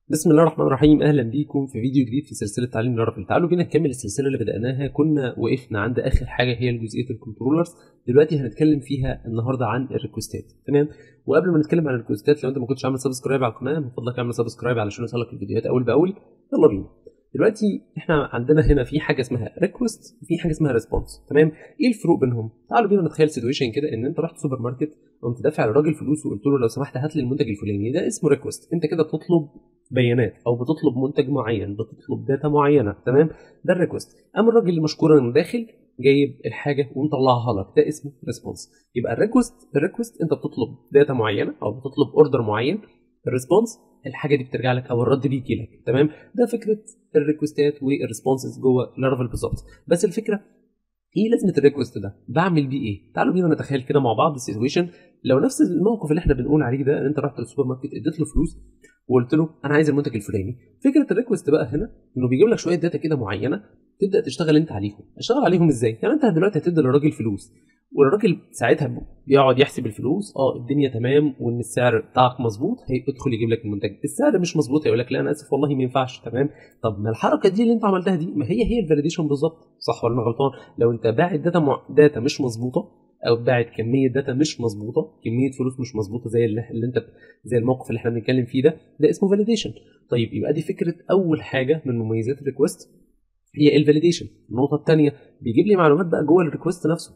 بسم الله الرحمن الرحيم اهلا بيكم في فيديو جديد في سلسله تعليم لارافيل تعالوا بينا نكمل السلسله اللي بداناها كنا وقفنا عند اخر حاجه هي جزئيه الكنترولرز دلوقتي هنتكلم فيها النهارده عن الريكوستات تمام وقبل ما نتكلم عن الريكوستات لو انت ما كنتش عامل سبسكرايب على القناه من فضلك اعمل سبسكرايب علشان يوصلك الفيديوهات اول باول يلا بينا دلوقتي احنا عندنا هنا في حاجه اسمها ريكوست وفي حاجه اسمها ريسبونس تمام ايه الفروق بينهم تعالوا بينا نتخيل سيتويشن كده ان انت رحت سوبر ماركت قمت دافع للراجل فلوس وقلت له لو سمحت هات لي المنتج الفلاني ده اسمه ريكوست انت كده بتطلب بيانات او بتطلب منتج معين بتطلب داتا معينه تمام ده الريكوست اما الراجل مشكورا داخل جايب الحاجه ومطلعها لك ده اسمه ريسبونس يبقى الريكوست الريكوست انت بتطلب داتا معينه او بتطلب اوردر معين الريسبونس الحاجه دي بترجع لك او الرد بيجي لك تمام ده فكره الريكوستات والريسبونسز جوه لارافيل بالظبط بس الفكره ايه لازمه الريكوست ده بعمل بيه ايه تعالوا بينا نتخيل كده مع بعض السيتويشن لو نفس الموقف اللي احنا بنقول عليه ده ان انت رحت للسوبر ماركت اديت له فلوس وقلت له انا عايز المنتج الفلاني فكره الريكوست بقى هنا انه بيجيب لك شويه داتا كده معينه تبدا تشتغل انت عليهم اشتغل عليهم ازاي يعني انت دلوقتي هتدي للراجل فلوس والراجل ساعتها بيقعد يحسب الفلوس اه الدنيا تمام وان السعر بتاعك مظبوط هيدخل يجيب لك المنتج السعر مش مظبوط هيقول لك لا انا اسف والله ما ينفعش تمام طب ما الحركه دي اللي انت عملتها دي ما هي هي الفاليديشن بالظبط صح ولا انا غلطان لو انت باعت داتا مع... داتا مش مظبوطه او باعت كميه داتا مش مظبوطه كميه فلوس مش مظبوطه زي اللي, اللي انت زي الموقف اللي احنا بنتكلم فيه ده ده اسمه فاليديشن طيب يبقى دي فكره اول حاجه من مميزات الريكوست هي الفاليديشن النقطه الثانيه بيجيب لي معلومات بقى جوه الريكوست نفسه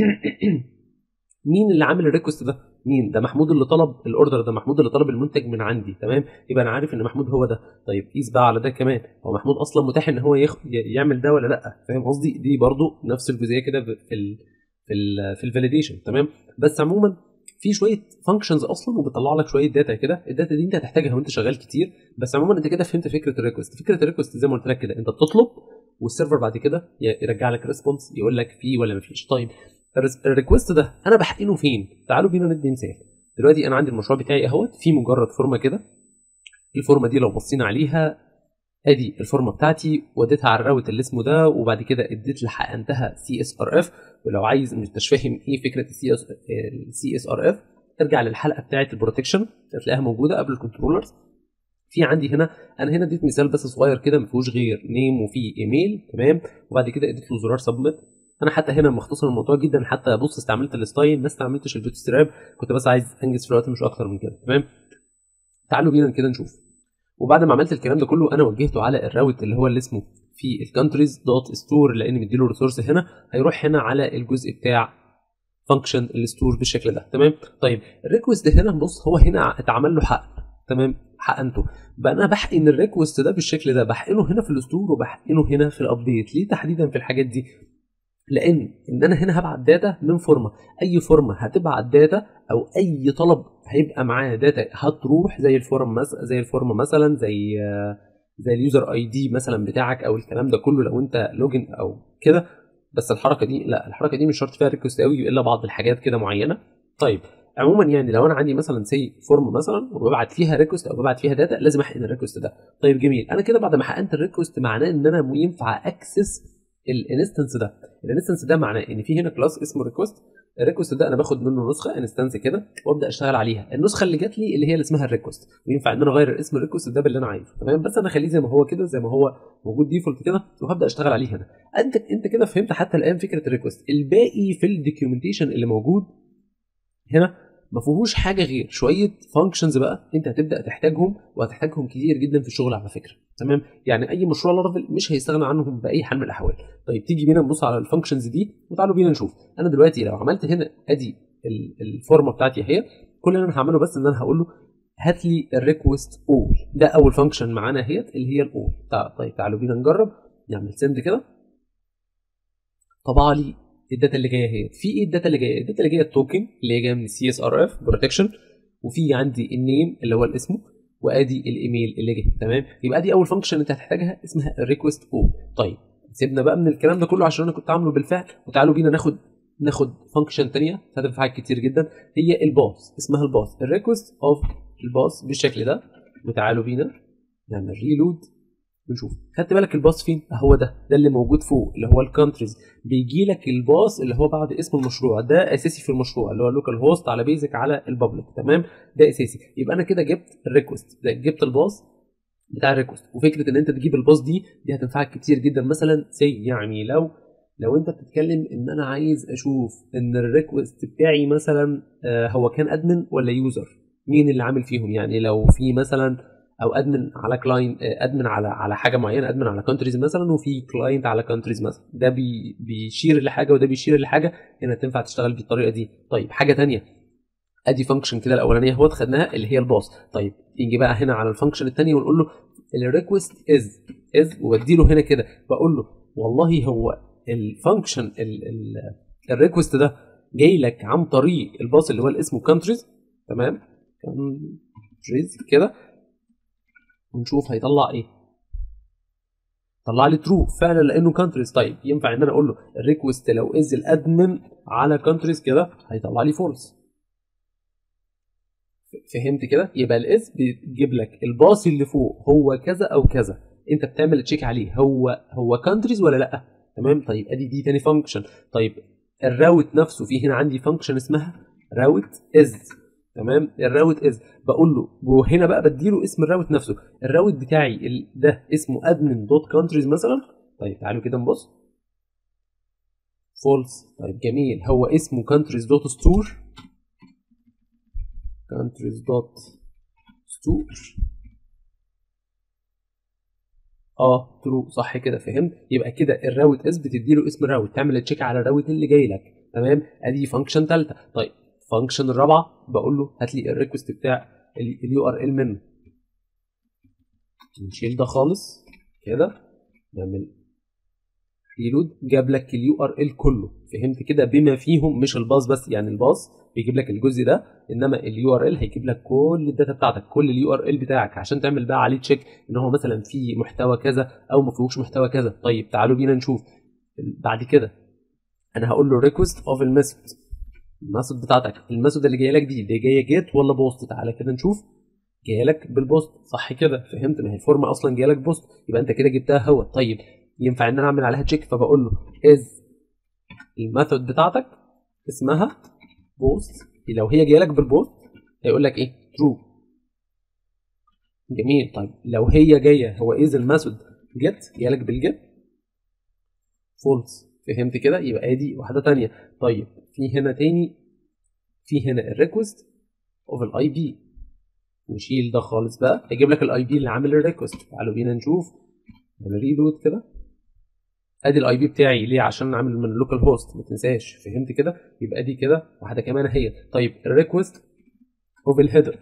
مين اللي عامل الريكوست ده مين ده محمود اللي طلب الاوردر ده محمود اللي طلب المنتج من عندي تمام يبقى انا عارف ان محمود هو ده طيب قيس بقى على ده كمان هو محمود اصلا متاح ان هو يخ... يعمل ده ولا لا فاهم قصدي دي برضو نفس الجزئيه كده في ال في ال في الفاليديشن تمام بس عموما في شويه فانكشنز اصلا وبتطلع لك شويه داتا كده الداتا دي انت هتحتاجها وانت شغال كتير بس عموما انت كده فهمت فكره الريكوست فكره الريكوست زي ما قلت لك كده انت بتطلب والسيرفر بعد كده يرجع لك ريسبونس يقول لك فيه ولا ما فيش طيب الريكوست ده انا بحقنه فين تعالوا بينا ندي مثال دلوقتي انا عندي المشروع بتاعي اهوت في مجرد فورمه كده الفورمه دي لو بصينا عليها ادي الفورمه بتاعتي وديتها على الراوت اللي اسمه ده وبعد كده اديت حقنتها سي اس ار اف ولو عايز مش فاهم ايه فكره السي اس السي اس ار اف ارجع للحلقه بتاعه البروتكشن هتلاقيها موجوده قبل الكنترولرز في عندي هنا انا هنا اديت مثال بس صغير كده ما فيهوش غير نيم وفي ايميل تمام وبعد كده اديت له زرار سبميت انا حتى هنا مختصر الموضوع جدا حتى بص استعملت الستايل ما استعملتش البوت ستراب كنت بس عايز انجز في الوقت مش اكتر من كده تمام تعالوا بينا كده نشوف وبعد ما عملت الكلام ده كله انا وجهته على الراوت اللي هو اللي اسمه في الكونتريز دوت ستور لان مديله ريسورس هنا هيروح هنا على الجزء بتاع فانكشن الستور بالشكل ده تمام طيب الريكوست هنا بص هو هنا اتعمل له حق تمام حقنته بقى انا بحقن الريكوست ده بالشكل ده بحقنه هنا في الستور وبحقنه هنا في الابديت ليه تحديدا في الحاجات دي لان ان انا هنا هبعت داتا من فورمه اي فورمه هتبعت داتا او اي طلب هيبقى معاه داتا هتروح زي الفورم مثلا زي الفورمه مثلا زي زي اليوزر اي دي مثلا بتاعك او الكلام ده كله لو انت لوجن او كده بس الحركه دي لا الحركه دي مش شرط فيها ريكوست قوي الا بعض الحاجات كده معينه طيب عموما يعني لو انا عندي مثلا سي فورم مثلا وببعت فيها ريكوست او ببعت فيها داتا لازم احقن الريكوست ده طيب جميل انا كده بعد ما حقنت الريكوست معناه ان انا ينفع اكسس الانستنس ده الانستنس ده معناه ان في هنا كلاس اسمه ريكوست الريكوست ده انا باخد منه نسخه انستنس كده وابدا اشتغل عليها النسخه اللي جات لي اللي هي اللي اسمها الريكوست وينفع ان انا اغير اسم الريكوست ده باللي انا عايزه تمام بس انا اخليه زي ما هو كده زي ما هو موجود ديفولت كده وهبدا اشتغل عليه هنا انت انت كده فهمت حتى الان فكره الريكوست الباقي في الدوكيومنتيشن اللي موجود هنا ما فيهوش حاجه غير شويه فانكشنز بقى انت هتبدا تحتاجهم وهتحتاجهم كتير جدا في الشغل على فكره تمام يعني اي مشروع لارافيل مش هيستغنى عنهم باي حال من الاحوال طيب تيجي بينا نبص على الفانكشنز دي وتعالوا بينا نشوف انا دلوقتي لو عملت هنا ادي الفورمه بتاعتي اهي كل اللي انا هعمله بس ان انا هقول له هات لي الريكوست اول ده اول فانكشن معانا اهيت اللي هي الاول طيب تعالوا بينا نجرب نعمل سند كده طبع لي الداتا اللي جايه اهي في ايه الداتا اللي جايه الداتا اللي جايه التوكن اللي هي جايه من السي اس ار اف بروتكشن وفي عندي النيم اللي هو الاسم وادي الايميل اللي جه تمام يبقى دي اول فانكشن انت هتحتاجها اسمها ريكوست او طيب سيبنا بقى من الكلام ده كله عشان انا كنت عامله بالفعل وتعالوا بينا ناخد ناخد فانكشن ثانيه هتنفع حاجات كتير جدا هي الباص اسمها الباص الريكوست اوف الباص بالشكل ده وتعالوا بينا نعمل ريلود ونشوف خدت بالك الباص فين هو ده ده اللي موجود فوق اللي هو الكونتريز بيجي لك الباص اللي هو بعد اسم المشروع ده اساسي في المشروع اللي هو اللوكال هوست على بيزك على البابليك تمام ده اساسي يبقى انا كده جبت الريكوست جبت الباص بتاع الريكوست وفكره ان انت تجيب الباص دي دي هتنفعك كتير جدا مثلا سي يعني لو لو انت بتتكلم ان انا عايز اشوف ان الريكوست بتاعي مثلا آه، هو كان ادمن ولا يوزر مين اللي عامل فيهم يعني لو في مثلا او ادمن على كلاينت ادمن على على حاجه معينه ادمن على كونتريز مثلا وفي كلاينت على كونتريز مثلا ده بي بيشير لحاجه وده بيشير لحاجه هنا تنفع تشتغل بالطريقه دي طيب حاجه تانية ادي فانكشن كده الاولانيه هو خدناها اللي هي الباص طيب نيجي بقى هنا على الفانكشن الثانيه ونقول له الريكوست از از وبدي له هنا كده بقول له والله هو الفانكشن الريكوست ده جاي لك عن طريق الباص اللي هو اللي اسمه كونتريز تمام كونتريز كده ونشوف هيطلع ايه طلع لي ترو فعلا لانه كونتريز طيب ينفع ان انا اقول له الريكوست لو از الادمن على كونتريز كده هيطلع لي فولس فهمت كده يبقى الاس بيجيب لك الباص اللي فوق هو كذا او كذا انت بتعمل تشيك عليه هو هو كونتريز ولا لا تمام طيب ادي دي تاني فانكشن طيب الراوت نفسه في هنا عندي فانكشن اسمها راوت از تمام الراوت از بقول له وهنا بقى بديله اسم الراوت نفسه الراوت بتاعي ال- ده اسمه admin دوت كونتريز مثلا طيب تعالوا كده نبص فولس طيب جميل هو اسمه كونتريز دوت ستور كونتريز دوت ستور اه ترو صح كده فهمت يبقى كده الراوت اس بتدي له اسم الراوت تعمل تشيك على الراوت اللي جاي لك تمام ادي فانكشن ثالثه طيب فانكشن الرابعه بقول له هات لي الريكوست بتاع اليو ار ال منه نشيل ده خالص كده نعمل ريلود جاب لك اليو ار ال كله فهمت كده بما فيهم مش الباص بس يعني الباص بيجيب لك الجزء ده انما اليو ار ال هيجيب لك كل الداتا بتاعتك كل اليو ار ال بتاعك عشان تعمل بقى عليه تشيك ان هو مثلا في محتوى كذا او ما فيهوش محتوى كذا طيب تعالوا بينا نشوف بعد كده انا هقول له ريكوست اوف الميثود الميثود بتاعتك الميثود اللي جايه لك دي دي جايه جيت ولا بوست تعالى كده نشوف جايه لك بالبوست صح كده فهمت ما هي الفورمه اصلا جايه لك بوست يبقى انت كده جبتها هو طيب ينفع ان انا اعمل عليها تشيك فبقول له از الميثود بتاعتك اسمها بوست لو هي جايه لك بالبوست هيقول لك ايه ترو جميل طيب لو هي جايه هو از الميثود جيت جايه لك بالجيت فولس فهمت كده يبقى ادي واحده تانية طيب في هنا تاني في هنا الريكوست اوف الاي بي نشيل ده خالص بقى هيجيب لك الاي بي اللي عامل الريكوست تعالوا بينا نشوف ريلود كده ادي الاي بي بتاعي ليه عشان عامل من اللوكال هوست ما تنساش فهمت كده يبقى دي كده واحده كمان اهي طيب الريكوست اوف الهيدر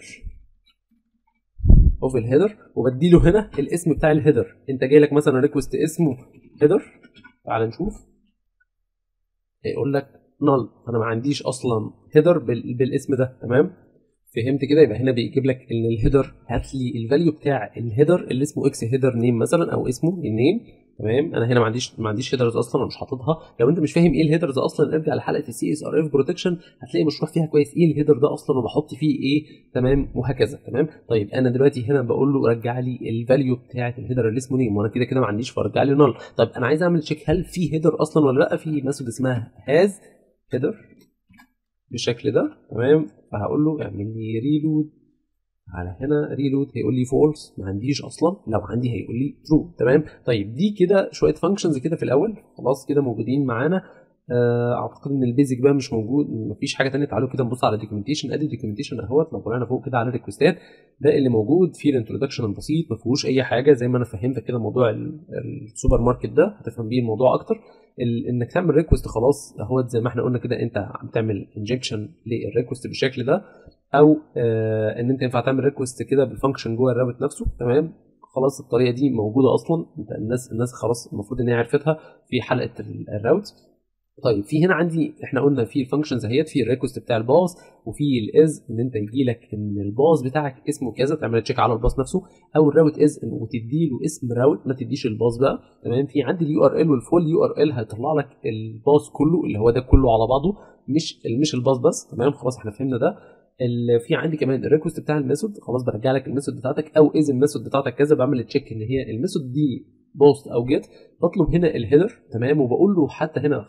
اوف الهيدر وبدي له هنا الاسم بتاع الهيدر انت جاي لك مثلا ريكوست اسمه هيدر تعال نشوف هيقول لك نل انا ما عنديش اصلا هيدر بالاسم ده تمام فهمت كده يبقى هنا بيجيب لك ان الهيدر هات لي الفاليو بتاع الهيدر اللي اسمه اكس هيدر نيم مثلا او اسمه النيم تمام انا هنا ما عنديش ما عنديش هيدرز اصلا انا مش حاططها لو انت مش فاهم ايه الهيدرز اصلا ارجع لحلقه السي اس ار اف بروتكشن هتلاقي مشروح فيها كويس ايه الهيدر ده اصلا وبحط فيه ايه تمام وهكذا تمام طيب انا دلوقتي هنا بقول له رجع لي الفاليو بتاعه الهيدر اللي اسمه نيم وانا كده كده ما عنديش فرجع لي نل طيب انا عايز اعمل تشيك هل في هيدر اصلا ولا لا في ميثود اسمها هاز هيدر بالشكل ده تمام فهقول له اعمل لي ريلود على هنا ريلود هيقول لي فولس ما عنديش اصلا لو عندي هيقول لي ترو تمام طيب دي كده شويه فانكشنز كده في الاول خلاص كده موجودين معانا اعتقد ان البيزك بقى مش موجود مفيش حاجه ثانيه تعالوا كده نبص على الدوكيومنتيشن ادي الدوكيومنتيشن اهوت لو طلعنا فوق كده على الريكوستات ده اللي موجود فيه الانترودكشن البسيط ما فيهوش اي حاجه زي ما انا فهمتك كده موضوع السوبر ماركت ده هتفهم بيه الموضوع اكتر انك تعمل ريكوست خلاص اهوت زي ما احنا قلنا كده انت بتعمل انجكشن للريكوست بالشكل ده او آه ان انت ينفع تعمل ريكوست كده بالفانكشن جوه الرابط نفسه تمام خلاص الطريقه دي موجوده اصلا انت الناس الناس خلاص المفروض ان هي عرفتها في حلقه الراوت طيب في هنا عندي احنا قلنا في الفانكشنز اهيت في الريكوست بتاع الباص وفي الاز ان انت يجي لك ان الباص بتاعك اسمه كذا تعمل تشيك على الباص نفسه او الراوت از وتدي له اسم راوت ما تديش الباص بقى تمام في عندي اليو ار ال والفول يو ار ال هيطلع لك الباص كله اللي هو ده كله على بعضه مش مش الباص بس تمام خلاص احنا فهمنا ده اللي في عندي كمان الريكوست بتاع الميثود خلاص برجع لك الميثود بتاعتك او از الميثود بتاعتك كذا بعمل تشيك ان هي الميثود دي بوست او جيت بطلب هنا الهيدر تمام وبقول له حتى هنا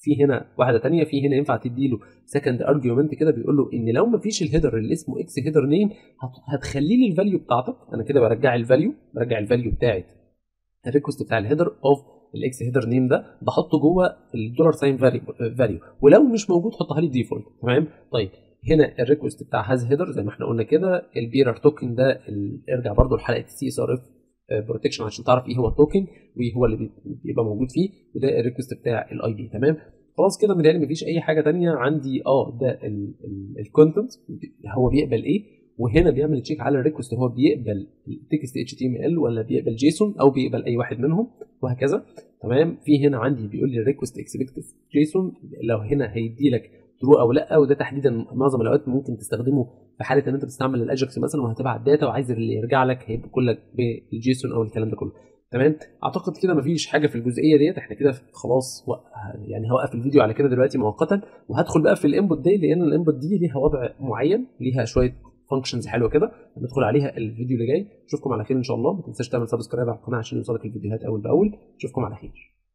في هنا واحده تانية في هنا ينفع تدي له سكند ارجيومنت كده بيقول له ان لو ما فيش الهيدر اللي اسمه اكس هيدر نيم هتخلي لي الفاليو بتاعتك انا كده برجع الفاليو برجع الفاليو بتاعت الريكوست بتاع الهيدر اوف الاكس هيدر نيم ده بحطه جوه الدولار ساين فاليو ولو مش موجود حطها لي ديفولت تمام طيب هنا الريكوست بتاع هاز هيدر زي ما احنا قلنا كده البيرر توكن ده ارجع برضو لحلقه السي اس ار اف بروتكشن عشان تعرف ايه هو التوكن وايه هو اللي بيبقى موجود فيه وده الريكوست بتاع الاي بي تمام خلاص كده متهيألي مفيش اي حاجه تانية عندي اه ده الكونتنت هو بيقبل ايه وهنا بيعمل تشيك على الريكوست هو بيقبل التكست اتش تي ام ال ولا بيقبل جيسون او بيقبل اي واحد منهم وهكذا تمام في هنا عندي بيقول لي الريكوست اكسبكتد جيسون لو هنا هيدي لك ترو او لا وده تحديدا معظم الاوقات ممكن تستخدمه في حاله ان انت بتستعمل الاجكس مثلا وهتبعت داتا وعايز اللي يرجع لك هيبقى كلك بالجيسون او الكلام ده كله تمام اعتقد كده مفيش حاجه في الجزئيه ديت احنا كده خلاص يعني هوقف الفيديو على كده دلوقتي مؤقتا وهدخل بقى في الانبوت دي لان الانبوت دي ليها وضع معين ليها شويه فانكشنز حلوه كده هندخل عليها الفيديو اللي جاي اشوفكم على خير ان شاء الله ما تنساش تعمل سبسكرايب على القناه عشان يوصلك الفيديوهات اول باول اشوفكم على خير